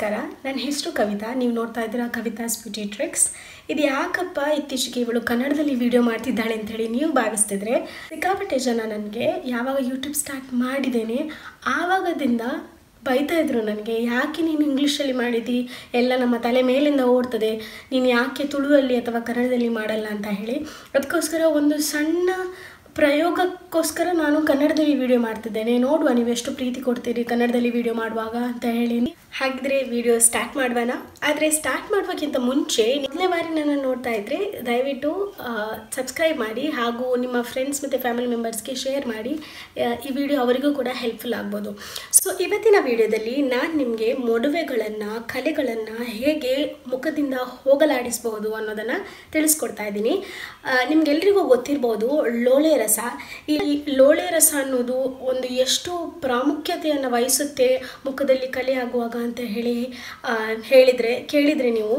ನಮಸ್ಕಾರ ನನ್ನ ಹೆಸರು ಕವಿತಾ ನೀವು ನೋಡ್ತಾ ಇದ್ದೀರಾ ಕವಿತಾಸ್ ಬ್ಯೂಟಿ ಟ್ರಿಕ್ಸ್ ಇದು ಯಾಕಪ್ಪ ಇತ್ತೀಚೆಗೆ ಇವಳು ಕನ್ನಡದಲ್ಲಿ ವಿಡಿಯೋ ಮಾಡ್ತಿದ್ದಾಳೆ ಅಂತೇಳಿ ನೀವು ಭಾವಿಸ್ತಿದ್ರೆ ಸಿಕ್ಕಾಪಟ್ಟೆ ಜನ ನನಗೆ ಯಾವಾಗ ಯೂಟ್ಯೂಬ್ ಸ್ಟಾರ್ಟ್ ಮಾಡಿದ್ದೇನೆ ಆವಾಗದಿಂದ ಬೈತಾ ಇದ್ರು ನನಗೆ ಯಾಕೆ ನೀನು ಇಂಗ್ಲೀಷಲ್ಲಿ ಮಾಡಿದಿ ಎಲ್ಲ ನಮ್ಮ ತಲೆ ಮೇಲಿಂದ ಓಡ್ತದೆ ನೀನು ಯಾಕೆ ತುಳುವಲ್ಲಿ ಅಥವಾ ಕನ್ನಡದಲ್ಲಿ ಮಾಡಲ್ಲ ಅಂತ ಹೇಳಿ ಅದಕ್ಕೋಸ್ಕರ ಒಂದು ಸಣ್ಣ ಪ್ರಯೋಗಕ್ಕೋಸ್ಕರ ನಾನು ಕನ್ನಡದಲ್ಲಿ ವಿಡಿಯೋ ಮಾಡ್ತಿದ್ದೇನೆ ನೋಡುವ ನೀವು ಎಷ್ಟು ಪ್ರೀತಿ ಕೊಡ್ತೀರಿ ಕನ್ನಡದಲ್ಲಿ ವಿಡಿಯೋ ಮಾಡುವಾಗ ಅಂತ ಹೇಳಿ ಹಾಗಿದ್ರೆ ವಿಡಿಯೋ ಸ್ಟಾರ್ಟ್ ಮಾಡುವನ ಆದರೆ ಸ್ಟಾರ್ಟ್ ಮಾಡುವಕ್ಕಿಂತ ಮುಂಚೆ ಮೊದಲನೇ ಬಾರಿ ನನ್ನ ನೋಡ್ತಾ ಇದ್ರೆ ದಯವಿಟ್ಟು ಸಬ್ಸ್ಕ್ರೈಬ್ ಮಾಡಿ ಹಾಗೂ ನಿಮ್ಮ ಫ್ರೆಂಡ್ಸ್ ಮತ್ತು ಫ್ಯಾಮಿಲಿ ಮೆಂಬರ್ಸ್ಗೆ ಶೇರ್ ಮಾಡಿ ಆ, ಈ ವಿಡಿಯೋ ಅವರಿಗೂ ಕೂಡ ಹೆಲ್ಪ್ಫುಲ್ ಆಗ್ಬೋದು ಸೊ ಇವತ್ತಿನ ವಿಡಿಯೋದಲ್ಲಿ ನಾನು ನಿಮಗೆ ಮೊಡವೆಗಳನ್ನು ಕಲೆಗಳನ್ನು ಹೇಗೆ ಮುಖದಿಂದ ಹೋಗಲಾಡಿಸಬಹುದು ಅನ್ನೋದನ್ನು ತಿಳಿಸ್ಕೊಡ್ತಾ ಇದ್ದೀನಿ ನಿಮ್ಗೆಲ್ರಿಗೂ ಗೊತ್ತಿರ್ಬೋದು ಲೋಳೆ ರಸ ಈ ಲೋಳೆ ರಸ ಅನ್ನೋದು ಒಂದು ಎಷ್ಟು ಪ್ರಾಮುಖ್ಯತೆಯನ್ನು ವಹಿಸುತ್ತೆ ಮುಖದಲ್ಲಿ ಕಲೆ ಆಗುವಾಗ ಅಂತ ಹೇಳಿ ಆ, ಹೇಳಿದರೆ ಕೇಳಿದರೆ ನೀವು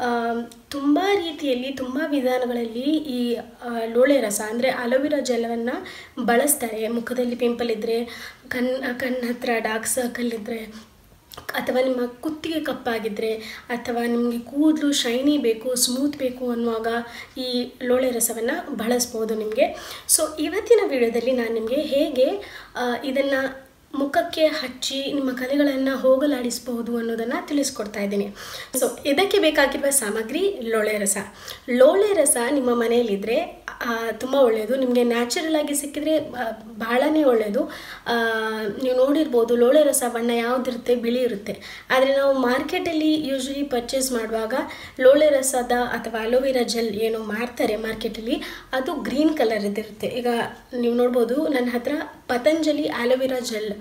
ತುಂಬ ರೀತಿಯಲ್ಲಿ ತುಂಬ ವಿಧಾನಗಳಲ್ಲಿ ಈ ಆ, ಲೋಳೆ ರಸ ಅಂದರೆ ಅಲೋವೆರಾ ಜಲವನ್ನು ಬಳಸ್ತಾರೆ ಮುಖದಲ್ಲಿ ಪಿಂಪಲ್ ಇದ್ದರೆ ಕಣ್ ಕಣ್ಣು ಹತ್ರ ಡಾರ್ಕ್ ಸರ್ಕಲ್ ಇದ್ದರೆ ಅಥವಾ ನಿಮ್ಮ ಕುತ್ತಿಗೆ ಕಪ್ಪಾಗಿದ್ದರೆ ಅಥವಾ ನಿಮಗೆ ಕೂದಲು ಶೈನಿ ಬೇಕು ಸ್ಮೂತ್ ಬೇಕು ಅನ್ನುವಾಗ ಈ ಲೋಳೆ ರಸವನ್ನು ಬಳಸ್ಬೋದು ನಿಮಗೆ ಸೊ ಇವತ್ತಿನ ವಿಡಿಯೋದಲ್ಲಿ ನಾನು ನಿಮಗೆ ಹೇಗೆ ಇದನ್ನು ಮುಖಕ್ಕೆ ಹಚ್ಚಿ ನಿಮ್ಮ ಕಲೆಗಳನ್ನು ಹೋಗಲಾಡಿಸಬಹುದು ಅನ್ನೋದನ್ನು ತಿಳಿಸ್ಕೊಡ್ತಾ ಇದ್ದೀನಿ ಸೊ ಇದಕ್ಕೆ ಬೇಕಾಗಿರುವ ಸಾಮಗ್ರಿ ಲೋಳೆ ರಸ ಲೋಳೆ ರಸ ನಿಮ್ಮ ಮನೆಯಲ್ಲಿದ್ದರೆ ತುಂಬ ಒಳ್ಳೆಯದು ನಿಮಗೆ ನ್ಯಾಚುರಲ್ ಆಗಿ ಸಿಕ್ಕಿದ್ರೆ ಆ, ಬಹಳನೇ ಒಳ್ಳೆಯದು ಆ, ನೀವು ನೋಡಿರ್ಬೋದು ಲೋಳೆ ರಸ ಬಣ್ಣ ಯಾವುದಿರುತ್ತೆ ಬಿಳಿ ಇರುತ್ತೆ ಆದರೆ ನಾವು ಮಾರ್ಕೆಟಲ್ಲಿ ಯೂಶ್ವಲಿ ಪರ್ಚೇಸ್ ಮಾಡುವಾಗ ಲೋಳೆ ರಸದ ಅಥವಾ ಅಲೋವೆರಾ ಜೆಲ್ ಏನು ಮಾರ್ತಾರೆ ಮಾರ್ಕೆಟಲ್ಲಿ ಅದು ಗ್ರೀನ್ ಕಲರ್ ಇದಿರುತ್ತೆ ಈಗ ನೀವು ನೋಡ್ಬೋದು ನನ್ನ ಹತ್ರ ಪತಂಜಲಿ ಆಲೋವೆರಾ ಜೆಲ್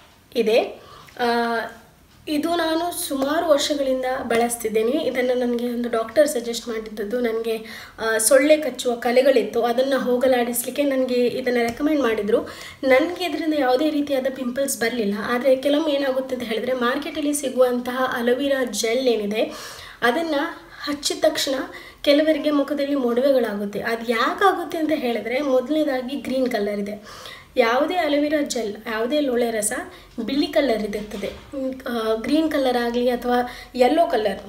ಇದೆ ಆ, ಇದು ನಾನು ಸುಮಾರು ವರ್ಷಗಳಿಂದ ಬಳಸ್ತಿದ್ದೇನೆ ಇದನ್ನು ನನಗೆ ಒಂದು ಡಾಕ್ಟರ್ ಸಜೆಸ್ಟ್ ಮಾಡಿದ್ದದ್ದು ನನಗೆ ಆ, ಸೊಳ್ಳೆ ಕಚ್ಚುವ ಕಲೆಗಳಿತ್ತು ಅದನ್ನು ಹೋಗಲಾಡಿಸಲಿಕ್ಕೆ ನನಗೆ ಇದನ್ನು ರೆಕಮೆಂಡ್ ಮಾಡಿದರು ನನಗೆ ಇದರಿಂದ ಯಾವುದೇ ರೀತಿಯಾದ ಪಿಂಪಲ್ಸ್ ಬರಲಿಲ್ಲ ಆದರೆ ಕೆಲವೊಮ್ಮೆ ಏನಾಗುತ್ತೆ ಅಂತ ಹೇಳಿದ್ರೆ ಮಾರ್ಕೆಟಲ್ಲಿ ಸಿಗುವಂತಹ ಅಲೋವೆರಾ ಜೆಲ್ ಏನಿದೆ ಅದನ್ನು ಹಚ್ಚಿದ ತಕ್ಷಣ ಕೆಲವರಿಗೆ ಮುಖದಲ್ಲಿ ಮೊಡವೆಗಳಾಗುತ್ತೆ ಅದು ಯಾಕಾಗುತ್ತೆ ಅಂತ ಹೇಳಿದ್ರೆ ಮೊದಲನೇದಾಗಿ ಗ್ರೀನ್ ಕಲರ್ ಇದೆ ಯಾವುದೇ ಅಲೋವೆರಾ ಜೆಲ್ ಯಾವುದೇ ಲೋಳೆ ರಸ ಬಿಳಿ ಕಲರ್ ಇದಿರ್ತದೆ ಗ್ರೀನ್ ಕಲರ್ ಆಗಲಿ ಅಥವಾ ಯೆಲ್ಲೋ ಕಲರ್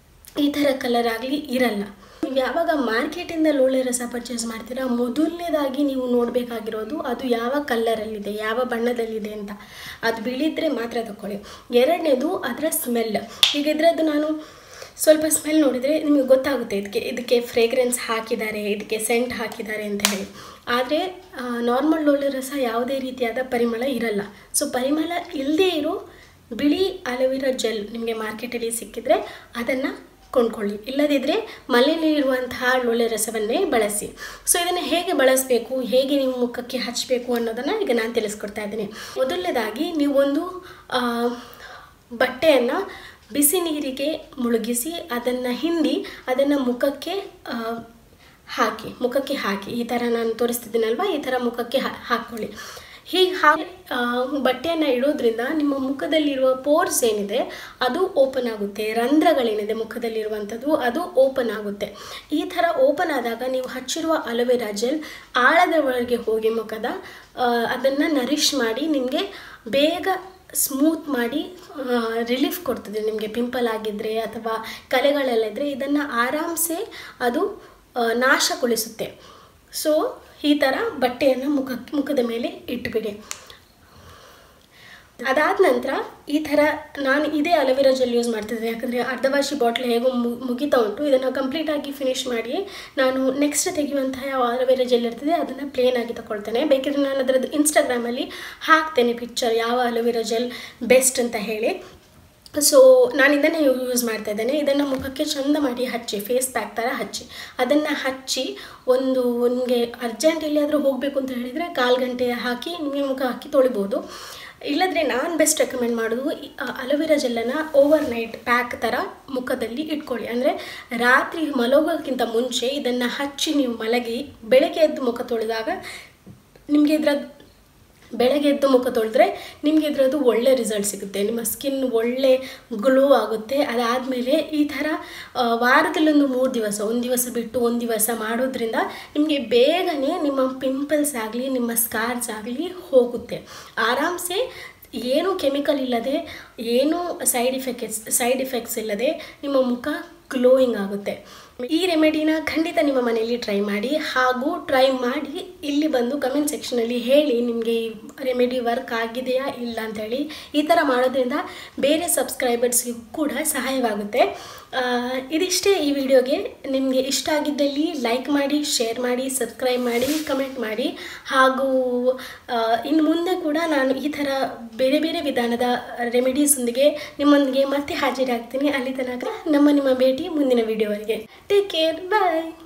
ಈ ಥರ ಕಲರ್ ಆಗಲಿ ಇರಲ್ಲ ನೀವು ಯಾವಾಗ ಮಾರ್ಕೆಟಿಂದ ಲೋಳೆ ರಸ ಪರ್ಚೇಸ್ ಮಾಡ್ತೀರಾ ಮೊದಲನೇದಾಗಿ ನೀವು ನೋಡಬೇಕಾಗಿರೋದು ಅದು ಯಾವ ಕಲ್ಲರಲ್ಲಿದೆ ಯಾವ ಬಣ್ಣದಲ್ಲಿದೆ ಅಂತ ಅದು ಬಿಳಿದ್ರೆ ಮಾತ್ರ ತಗೊಳ್ಳಿ ಎರಡನೇದು ಅದರ ಸ್ಮೆಲ್ ಈಗ ಇದರದ್ದು ನಾನು ಸ್ವಲ್ಪ ಸ್ಮೆಲ್ ನೋಡಿದರೆ ನಿಮಗೆ ಗೊತ್ತಾಗುತ್ತೆ ಇದಕ್ಕೆ ಇದಕ್ಕೆ ಫ್ರೇಗ್ರೆನ್ಸ್ ಹಾಕಿದ್ದಾರೆ ಇದಕ್ಕೆ ಸೆಂಟ್ ಹಾಕಿದ್ದಾರೆ ಅಂತ ಹೇಳಿ ಆದರೆ ನಾರ್ಮಲ್ ಲೋಳೆ ರಸ ಯಾವುದೇ ರೀತಿಯಾದ ಪರಿಮಳ ಇರಲ್ಲ ಸೊ ಪರಿಮಳ ಇಲ್ಲದೇ ಇರೋ ಬಿಳಿ ಅಲೋವೆರಾ ಜೆಲ್ ನಿಮಗೆ ಮಾರ್ಕೆಟಲ್ಲಿ ಸಿಕ್ಕಿದ್ರೆ ಅದನ್ನು ಕೊಂಡ್ಕೊಳ್ಳಿ ಇಲ್ಲದಿದ್ದರೆ ಮನೆಯಲ್ಲಿರುವಂತಹ ಲೋಳೆ ರಸವನ್ನೇ ಬಳಸಿ ಸೊ ಇದನ್ನು ಹೇಗೆ ಬಳಸಬೇಕು ಹೇಗೆ ನೀವು ಮುಖಕ್ಕೆ ಹಚ್ಚಬೇಕು ಅನ್ನೋದನ್ನು ಈಗ ನಾನು ತಿಳಿಸ್ಕೊಡ್ತಾ ಇದ್ದೀನಿ ಮೊದಲನೇದಾಗಿ ನೀವೊಂದು ಆ, ಬಟ್ಟೆಯನ್ನು ಬಿಸಿ ನೀರಿಗೆ ಮುಳುಗಿಸಿ ಅದನ್ನು ಹಿಂಡಿ ಅದನ್ನು ಮುಖಕ್ಕೆ ಆ, ಹಾಕಿ ಮುಖಕ್ಕೆ ಹಾಕಿ ಈ ಥರ ನಾನು ತೋರಿಸ್ತಿದ್ದೀನಲ್ವ ಈ ಥರ ಮುಖಕ್ಕೆ ಹಾ ಹಾಕ್ಕೊಳ್ಳಿ ಹೀಗೆ ಹಾಗೆ ಬಟ್ಟೆಯನ್ನು ಇಡೋದ್ರಿಂದ ನಿಮ್ಮ ಮುಖದಲ್ಲಿರುವ ಪೋರ್ಸ್ ಏನಿದೆ ಅದು ಓಪನ್ ಆಗುತ್ತೆ ರಂಧ್ರಗಳೇನಿದೆ ಮುಖದಲ್ಲಿರುವಂಥದ್ದು ಅದು ಓಪನ್ ಆಗುತ್ತೆ ಈ ಥರ ಓಪನ್ ಆದಾಗ ನೀವು ಹಚ್ಚಿರುವ ಅಲೋವೆರಾ ಜೆಲ್ ಆಳದ ಒಳಗೆ ಹೋಗಿ ಮುಖದ ಅದನ್ನು ನರಿಶ್ ಮಾಡಿ ನಿಮಗೆ ಬೇಗ ಸ್ಮೂತ್ ಮಾಡಿ ರಿಲೀಫ್ ಕೊಡ್ತದೆ ನಿಮಗೆ ಪಿಂಪಲ್ ಆಗಿದ್ದರೆ ಅಥವಾ ಕಲೆಗಳೆಲ್ಲ ಇದ್ದರೆ ಇದನ್ನು ಆರಾಮ್ಸೆ ಅದು ಆ, ನಾಶಗೊಳಿಸುತ್ತೆ ಸೊ ಈ ಥರ ಬಟ್ಟೆಯನ್ನು ಮುಖಕ್ಕೆ ಮುಖದ ಮೇಲೆ ಇಟ್ಬಿಡಿ ಅದಾದ ನಂತರ ಈ ಥರ ನಾನು ಇದೇ ಅಲೋವೆರಾ ಜೆಲ್ ಯೂಸ್ ಮಾಡ್ತಿದ್ದೆ ಯಾಕಂದರೆ ಅರ್ಧವಾಸಿ ಬಾಟ್ಲ್ ಹೇಗೋ ಮು- ಮುಗಿತಾ ಉಂಟು ಇದನ್ನು ಕಂಪ್ಲೀಟಾಗಿ ಫಿನಿಶ್ ಮಾಡಿ ನಾನು ನೆಕ್ಸ್ಟ್ ತೆಗೆಯುವಂತಹ ಯಾವ ಅಲೋವೆರಾ ಜೆಲ್ ಇರ್ತದೆ ಅದನ್ನು ಪ್ಲೇನ್ ಆಗಿ ತಗೊಳ್ತೇನೆ ಬೇಕಿದ್ರೆ ನಾನು ಅದರದ್ದು ಇನ್ಸ್ಟಾಗ್ರಾಮಲ್ಲಿ ಹಾಕ್ತೇನೆ ಪಿಕ್ಚರ್ ಯಾವ ಅಲೋವೆರಾ ಜೆಲ್ ಬೆಸ್ಟ್ ಅಂತ ಹೇಳಿ ಸೊ ನಾನು ಇದನ್ನೇ ಯೂಸ್ ಮಾಡ್ತಾ ಇದ್ದೇನೆ ಇದನ್ನು ಮುಖಕ್ಕೆ ಚಂದ ಮಾಡಿ ಹಚ್ಚಿ ಫೇಸ್ ಪ್ಯಾಕ್ ಥರ ಹಚ್ಚಿ ಅದನ್ನು ಹಚ್ಚಿ ಒಂದು ನಿಮಗೆ ಅರ್ಜೆಂಟ್ ಎಲ್ಲಿಯಾದರೂ ಹೋಗಬೇಕು ಅಂತ ಹೇಳಿದರೆ ಕಾಲು ಗಂಟೆ ಹಾಕಿ ನಿಮಗೆ ಮುಖ ಹಾಕಿ ತೊಳಿಬೋದು ಇಲ್ಲದ್ರೆ ನಾನು ಬೆಸ್ಟ್ ರೆಕಮೆಂಡ್ ಮಾಡೋದು ಈ ಅಲೋವೆರಾ ಜೆಲ್ಲನ್ನು ಓವರ್ ನೈಟ್ ಪ್ಯಾಕ್ ಥರ ಮುಖದಲ್ಲಿ ಇಟ್ಕೊಳ್ಳಿ ಅಂದರೆ ರಾತ್ರಿ ಮಲಗೋಕ್ಕಿಂತ ಮುಂಚೆ ಇದನ್ನು ಹಚ್ಚಿ ನೀವು ಮಲಗಿ ಬೆಳಗ್ಗೆ ಎದ್ದು ಮುಖ ತೊಳೆದಾಗ ನಿಮಗೆ ಇದರ ಬೆಳಗ್ಗೆ ಎದ್ದು ಮುಖ ತೊಳೆದ್ರೆ ನಿಮಗೆ ಇದರದ್ದು ಒಳ್ಳೆ ರಿಸಲ್ಟ್ ಸಿಗುತ್ತೆ ನಿಮ್ಮ ಸ್ಕಿನ್ ಒಳ್ಳೆ ಗ್ಲೋ ಆಗುತ್ತೆ ಅದಾದಮೇಲೆ ಈ ಥರ ಆ, ವಾರದಲ್ಲೊಂದು ಮೂರು ದಿವಸ ಒಂದು ದಿವಸ ಬಿಟ್ಟು ಒಂದು ದಿವಸ ಮಾಡೋದ್ರಿಂದ ನಿಮಗೆ ಬೇಗನೆ ನಿಮ್ಮ ಪಿಂಪಲ್ಸ್ ಆಗಲಿ ನಿಮ್ಮ ಸ್ಕಾರ್ಸ್ ಆಗಲಿ ಹೋಗುತ್ತೆ ಆರಾಮ್ಸೆ ಏನೂ ಕೆಮಿಕಲ್ ಇಲ್ಲದೆ ಏನೂ ಸೈಡ್ ಇಫೆಕ್ಟ್ಸ್ ಸೈಡ್ ಇಫೆಕ್ಟ್ಸ್ ಇಲ್ಲದೆ ನಿಮ್ಮ ಮುಖ ಗ್ಲೋಯಿಂಗ್ ಆಗುತ್ತೆ ಈ ರೆಮಿಡಿನ ಖಂಡಿತ ನಿಮ್ಮ ಮನೆಯಲ್ಲಿ ಟ್ರೈ ಮಾಡಿ ಹಾಗೂ ಟ್ರೈ ಮಾಡಿ ಇಲ್ಲಿ ಬಂದು ಕಮೆಂಟ್ ಸೆಕ್ಷನಲ್ಲಿ ಹೇಳಿ ನಿಮಗೆ ಈ ರೆಮಿಡಿ ವರ್ಕ್ ಆಗಿದೆಯಾ ಇಲ್ಲ ಅಂತೇಳಿ ಈ ಥರ ಮಾಡೋದ್ರಿಂದ ಬೇರೆ ಸಬ್ಸ್ಕ್ರೈಬರ್ಸ್ಗೂ ಕೂಡ ಸಹಾಯವಾಗುತ್ತೆ ಆ, ಇದಿಷ್ಟೇ ಈ ವಿಡಿಯೋಗೆ ನಿಮಗೆ ಇಷ್ಟ ಆಗಿದ್ದಲ್ಲಿ ಲೈಕ್ ಮಾಡಿ ಶೇರ್ ಮಾಡಿ ಸಬ್ಸ್ಕ್ರೈಬ್ ಮಾಡಿ ಕಮೆಂಟ್ ಮಾಡಿ ಹಾಗೂ ಆ, ಇನ್ನು ಮುಂದೆ ಕೂಡ ನಾನು ಈ ಥರ ಬೇರೆ ಬೇರೆ ವಿಧಾನದ ರೆಮಿಡೀಸೊಂದಿಗೆ ನಿಮ್ಮೊಂದಿಗೆ ಮತ್ತೆ ಹಾಜರಾಗ್ತೀನಿ ಅಲ್ಲಿ ತನಕ ನಮ್ಮ ನಿಮ್ಮ ಭೇಟಿ ಮುಂದಿನ ವಿಡಿಯೋವರೆಗೆ ಟೇಕ್ ಕೇರ್ ಬಾಯ್